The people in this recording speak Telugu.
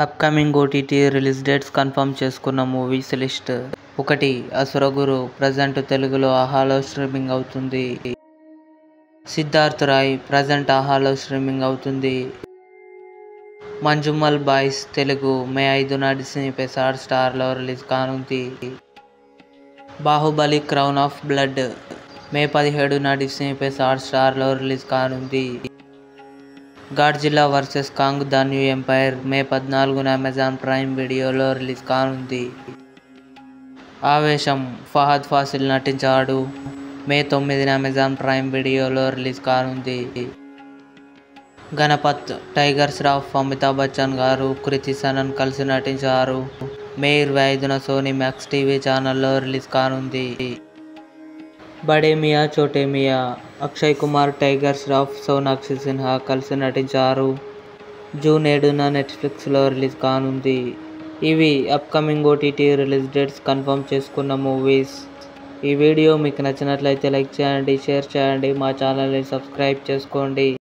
upcoming OTT release dates confirm చేసుకున్న మూవీస్ లిస్ట్ ఒకటి అసురగురు ప్రజెంట్ తెలుగులో ఆహాలో స్ట్రీమింగ్ అవుతుంది సిద్ధార్థ్ రాయ్ ప్రజెంట్ ఆహాలో స్ట్రీమింగ్ అవుతుంది మంజుమల్ బాయ్స్ తెలుగు మే ఐదున డిస్నీ పెసార్ స్టార్లో రిలీజ్ కానుంది Baahubali crown of blood May పదిహేడున డిస్నీ పెసార్ స్టార్లో రిలీజ్ కానుంది Godzilla versus Kong the new empire May పద్నాలుగున అమెజాన్ ప్రైమ్ వీడియోలో రిలీజ్ కానుంది ఆవేశం ఫహద్ ఫాసిల్ నటించాడు మే తొమ్మిదిన అమెజాన్ ప్రైమ్ వీడియోలో రిలీజ్ కానుంది గణపత్ టైగర్ శ్రాఫ్ అమితాబ్ బచ్చన్ గారు కృతి సనన్ కలిసి నటించారు మే ఇరవై ఐదున సోనీ మ్యాక్స్ టీవీ ఛానల్లో రిలీజ్ కానుంది బడే మియా చోటే మియా అక్షయ్ కుమార్ టైగర్ శ్రాఫ్ సోనాక్షి సిన్హా కలిసి నటించారు జూన్ ఏడున నెట్ఫ్లిక్స్లో రిలీజ్ కానుంది ఇవి upcoming OTT release dates confirm చేసుకున్న మూవీస్ ఈ వీడియో మీకు నచ్చినట్లయితే లైక్ చేయండి షేర్ చేయండి మా ఛానల్ని సబ్స్క్రైబ్ చేసుకోండి